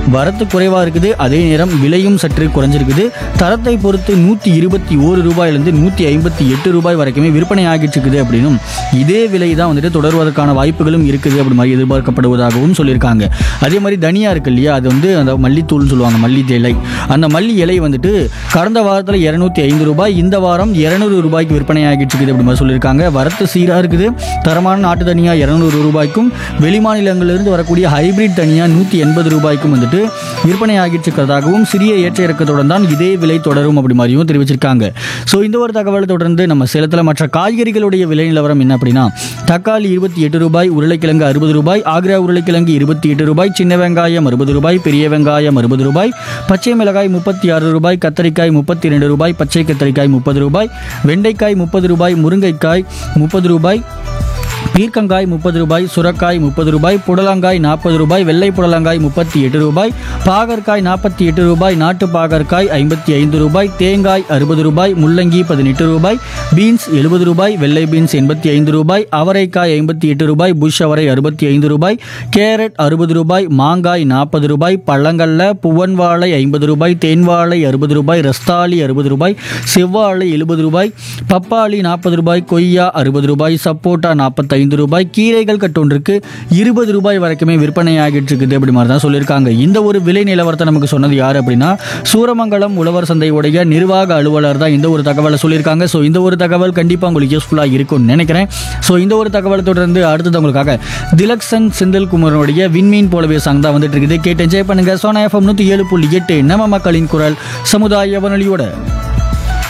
வரத்து குறைவாக இருக்குது அதே நேரம் விலையும் சற்று குறைஞ்சிருக்குது தரத்தை பொறுத்து நூற்றி இருபத்தி ஓரு ரூபாயிலிருந்து நூற்றி ஐம்பத்தி எட்டு ரூபாய் வரைக்குமே விற்பனை ஆகிட்டு இருக்குது அப்படின்னும் இதே விலை தான் வந்துட்டு தொடர்வதற்கான வாய்ப்புகளும் இருக்குது அப்படி மாதிரி எதிர்பார்க்கப்படுவதாகவும் சொல்லியிருக்காங்க அதே மாதிரி தனியா இருக்கு இல்லையா அது வந்து அந்த மல்லித்தூள்னு சொல்லுவாங்க மல்லி இலை அந்த மல்லி இலை வந்துட்டு கடந்த வாரத்தில் இரநூத்தி ஐந்து ரூபாய் இந்த வாரம் இரநூறு ரூபாய்க்கு விற்பனை ஆகிட்டு இருக்குது அப்படி மாதிரி சொல்லியிருக்காங்க வரத்து சீராக இருக்குது தரமான நாட்டு தனியா இரநூறு ரூபாய்க்கும் வெளிமாநிலங்களிலிருந்து வரக்கூடிய ஹைபிரிட் தனியா நூற்றி எண்பது ரூபாய்க்கும் வந்துட்டு விற்பனை ஆகிட்டு இருக்கிறதாகவும் சிறிய ஏற்ற இறக்கத்துடன் தான் இதே விலை தொடரும் அப்படி மாதிரியும் தெரிவிச்சிருக்காங்க ஸோ இந்த ஒரு தகவலை தொடர்ந்து நம்ம சேலத்தில் மற்ற காய்கறிகளுடைய விலை நிலவரம் என்ன அப்படின்னா தக்காளி இருபத்தி எட்டு ரூபாய் உருளைக்கிழங்கு அறுபது ரூபாய் ஆக்ரா உருளைக்கிழங்கு இருபத்தி எட்டு ரூபாய் சின்ன வெங்காயம் அறுபது ரூபாய் பெரிய வெங்காயம் அறுபது ரூபாய் பச்சை மிளகாய் முப்பத்தி ஆறு ரூபாய் கத்தரிக்காய் முப்பத்தி ரெண்டு ரூபாய் பச்சை கத்தரிக்காய் முப்பது ரூபாய் வெண்டைக்காய் முப்பது ரூபாய் முருங்கைக்காய் முப்பது ரூபாய் பீர்க்கங்காய் முப்பது ரூபாய் சுரக்காய் முப்பது ரூபாய் புடலங்காய் நாற்பது ரூபாய் வெள்ளை புடலங்காய் முப்பத்தி எட்டு ரூபாய் பாகற்காய் நாற்பத்தி எட்டு ரூபாய் நாட்டு பாகற்காய் ஐம்பத்தி ஐந்து ரூபாய் தேங்காய் அறுபது ரூபாய் முள்ளங்கி பதினெட்டு ரூபாய் பீன்ஸ் எழுபது ரூபாய் வெள்ளை பீன்ஸ் எண்பத்தி ஐந்து ரூபாய் அவரைக்காய் ஐம்பத்தி எட்டு ரூபாய் புஷ் அவரை அறுபத்தி ஐந்து ரூபாய் கேரட் அறுபது ரூபாய் மாங்காய் நாற்பது ரூபாய் பழங்கள்ல புவன் வாழை ஐம்பது ரூபாய் தேன் வாழை அறுபது ரூபாய் ரஸ்தாளி அறுபது ரூபாய் செவ்வாழை எழுபது ரூபாய் பப்பாளி நாற்பது ரூபாய் கொய்யா அறுபது ரூபாய் சப்போட்டா நாற்பத்தைந்து ரூபாய் கீரைகள் கட்டொன்றுக்கு இருபது ரூபாய் வரைக்குமே விற்பனை ஆகிட்டு இருக்குது அப்படி மாதிரி தான் சொல்லியிருக்காங்க இந்த ஒரு விலை நிலவரத்தை நமக்கு சொன்னது யார் அப்படின்னா சூரமங்கலம் உழவர் சந்தையுடைய நிர்வாக அலுவலர் தான் இந்த ஒரு தகவலை சொல்லியிருக்காங்க ஸோ இந்த ஒரு தகவல் கண்டிப்பாக உங்களுக்கு யூஸ்ஃபுல்லாக இருக்கும்னு நினைக்கிறேன் ஸோ இந்த ஒரு தகவலை தொடர்ந்து அடுத்தது உங்களுக்காக திலக்ஷன் செந்தில்குமாரனுடைய விண்மீன் போலவே சாங் தான் வந்துட்டு இருக்குது கேட்டு என்ஜாய் பண்ணுங்க சோனா எஃப்எம் நூற்றி ஏழு புள்ளி எட்டு நம்ம மக்களின் குரல் சமுதாய வானொலியோட